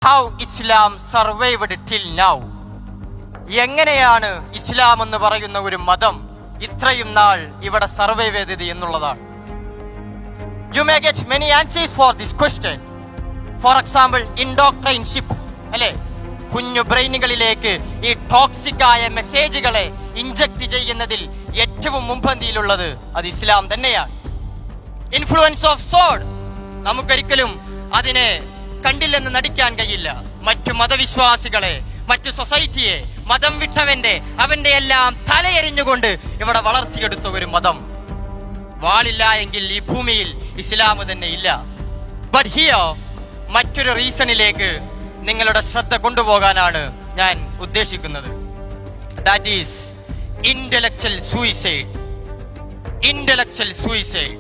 How Islam survived till now എങ്ങനെയാണ് ഇസ്ലാം എന്ന് പറയുന്ന ഒരു മതം ഇത്രയും നാൾ ഇവിടെ സർവൈവ് ചെയ്തത് എന്നുള്ളതാണ് you may get many answers for this question for example indoctrination അല്ലെ കുഞ്ഞു ബ്രെയിനുകളിലേക്ക് ഈ ടോക്സിക് ആയ മെസ്സേജുകളെ ഇഞ്ചക്ട് ചെയ്യുന്നതിൽ ഏറ്റവും മുൻപന്തിയിലുള്ളത് അത് ഇസ്ലാം തന്നെയാണ് ഇൻഫ്ലുവൻസ് ഓഫ് സോഡ് നമുക്കൊരിക്കലും അതിനെ കണ്ടില്ലെന്ന് നടിക്കാൻ കഴിയില്ല മറ്റു മതവിശ്വാസികളെ മറ്റു സൊസൈറ്റിയെ മതം വിട്ടവന്റെ അവന്റെ എല്ലാം തലയെറിഞ്ഞുകൊണ്ട് ഇവിടെ വളർത്തിയെടുത്ത ഒരു മതം വാളില്ല എങ്കിൽ ഈ ഭൂമിയിൽ ഇസ്ലാം തന്നെ ഇല്ല ബട്ട് ഹിയോ മറ്റൊരു റീസണിലേക്ക് നിങ്ങളുടെ ശ്രദ്ധ കൊണ്ടുപോകാനാണ് ഞാൻ ഉദ്ദേശിക്കുന്നത് that is intellectual suicide intellectual suicide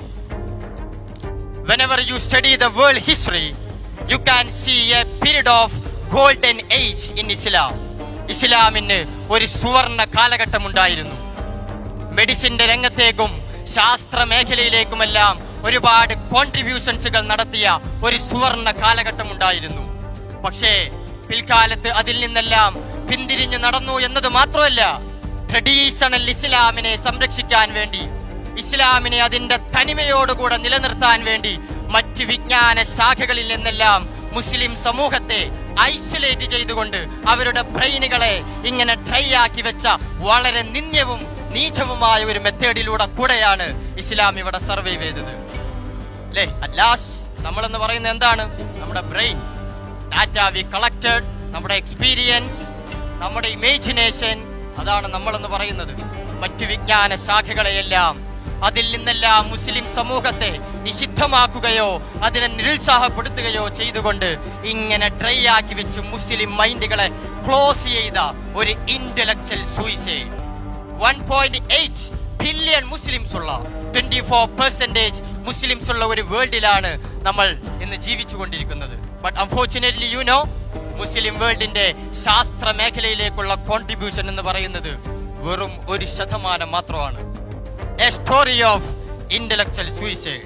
whenever you study the world history, you can see a period of golden age in Islam. ഇസ്ലാമിന് ഒരു സുവർണ കാലഘട്ടം ഉണ്ടായിരുന്നു മെഡിസിന്റെ രംഗത്തേക്കും ശാസ്ത്ര മേഖലയിലേക്കുമെല്ലാം ഒരുപാട് കോൺട്രിബ്യൂഷൻസുകൾ നടത്തിയ ഒരു സുവർണ കാലഘട്ടം ഉണ്ടായിരുന്നു പക്ഷേ പിൽക്കാലത്ത് അതിൽ നിന്നെല്ലാം പിന്തിരിഞ്ഞു നടന്നു എന്നത് മാത്രമല്ല ട്രഡീഷണൽ ഇസ്ലാമിനെ സംരക്ഷിക്കാൻ വേണ്ടി ഇസ്ലാമിനെ അതിന്റെ തനിമയോടുകൂടെ നിലനിർത്താൻ വേണ്ടി മറ്റ് വിജ്ഞാന ശാഖകളിൽ നിന്നെല്ലാം മുസ്ലിം സമൂഹത്തെ ഐസൊലേറ്റ് ചെയ്തുകൊണ്ട് അവരുടെ ബ്രെയിനുകളെ ഇങ്ങനെ ഡ്രൈ ആക്കി വെച്ച വളരെ നിന്ദ്യവും നീചവുമായ ഒരു മെത്തേഡിലൂടെ കൂടെയാണ് ഇസ്ലാം ഇവിടെ സർവൈവ് ചെയ്തത് അല്ലേ അല്ലാസ് നമ്മളെന്ന് പറയുന്നത് എന്താണ് നമ്മുടെ ബ്രെയിൻ ഡാറ്റ വി കളക്റ്റഡ് നമ്മുടെ എക്സ്പീരിയൻസ് നമ്മുടെ ഇമേജിനേഷൻ അതാണ് നമ്മളെന്ന് പറയുന്നത് മറ്റു വിജ്ഞാന ശാഖകളെയെല്ലാം അതിൽ നിന്നെല്ലാം മുസ്ലിം സമൂഹത്തെ നിഷിദ്ധമാക്കുകയോ അതിനെ നിരുത്സാഹപ്പെടുത്തുകയോ ചെയ്തുകൊണ്ട് ഇങ്ങനെ ഡ്രൈ ആക്കി വെച്ച് മുസ്ലിം മൈൻഡുകളെ ക്ലോസ് ചെയ്ത ഒരു intellectual suicide one point eight billion Muslims ഉള്ള ട്വന്റി ഫോർ പെർസെന്റേജ് മുസ്ലിംസ് ഉള്ള ഒരു വേൾഡിലാണ് നമ്മൾ ഇന്ന് ജീവിച്ചുകൊണ്ടിരിക്കുന്നത് but unfortunately you know Muslim വേൾഡിന്റെ ശാസ്ത്ര മേഖലയിലേക്കുള്ള കോൺട്രിബ്യൂഷൻ എന്ന് പറയുന്നത് വെറും ഒരു ശതമാനം മാത്രമാണ് a story of intellectual suicide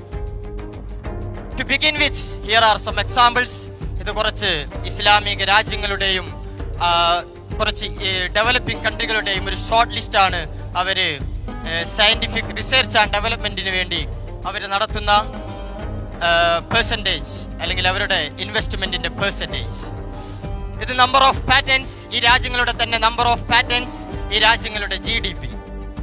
to begin with here are some examples ഇത് കുറച്ച് ഇസ്ലാമിക രാജ്യങ്ങളുടെയും ആ, കുറച്ച് ഡെവലപ്പിംഗ് കൺട്രികളുടെയും ഒരു ഷോർട്ട് ലിസ്റ്റ് ആണ് അവര് സയന്റിഫിക് റിസർച്ച് ആൻഡ് ഡെവലപ്മെന്റിന് വേണ്ടി അവർ നടത്തുന്ന പെർസെൻറ്റേജ് അല്ലെങ്കിൽ അവരുടെ ഇൻവെസ്റ്റ്മെന്റിന്റെ പെർസെൻറ്റേജ് ഇത് നമ്പർ ഓഫ് പാറ്റൻസ് ഈ രാജ്യങ്ങളുടെ തന്നെ നമ്പർ ഓഫ് പാറ്റൻസ് ഈ രാജ്യങ്ങളുടെ ജി ഡി പി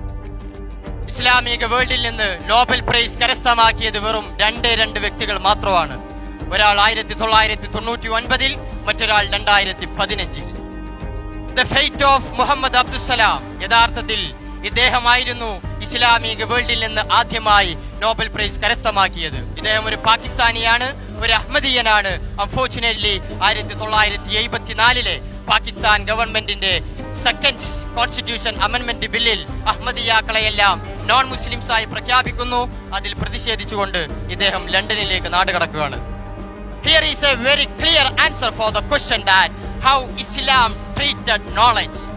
ഇസ്ലാമിക വേൾഡിൽ നിന്ന് നോബൽ പ്രൈസ് കരസ്ഥമാക്കിയത് വെറും രണ്ടേ രണ്ട് വ്യക്തികൾ മാത്രമാണ് ഒരാൾ ആയിരത്തി തൊള്ളായിരത്തി തൊണ്ണൂറ്റി ഒൻപതിൽ മറ്റൊരാൾ രണ്ടായിരത്തി പതിനഞ്ചിൽ the fate of Muhammad Abdussalam യഥാർത്ഥത്തിൽ ഇദ്ദേഹമായിരുന്നു ഇസ്ലാമിക വേൾഡിൽ നിന്ന് ആദ്യമായി നോബൽ പ്രൈസ് കരസ്ഥമാക്കിയത് ഇദ്ദേഹം ഒരു പാകിസ്ഥാനിയാണ് ഒരു അഹമ്മദീയനാണ് അൺഫോർച്ചുനേറ്റ്ലി ആയിരത്തി തൊള്ളായിരത്തി എഴുപത്തിനാലിലെ പാകിസ്ഥാൻ ഗവൺമെന്റിന്റെ സെക്കൻഡ് കോൺസ്റ്റിറ്റ്യൂഷൻ അമെന്റ്മെന്റ് ബില്ലിൽ അഹമ്മദിയാക്കളെയെല്ലാം നോൺ മുസ്ലിംസ് ആയി പ്രഖ്യാപിക്കുന്നു അതിൽ പ്രതിഷേധിച്ചുകൊണ്ട് ഇദ്ദേഹം ലണ്ടനിലേക്ക് നാടുകടക്കുകയാണ് Here is a very clear answer for the question that how Islam treated knowledge.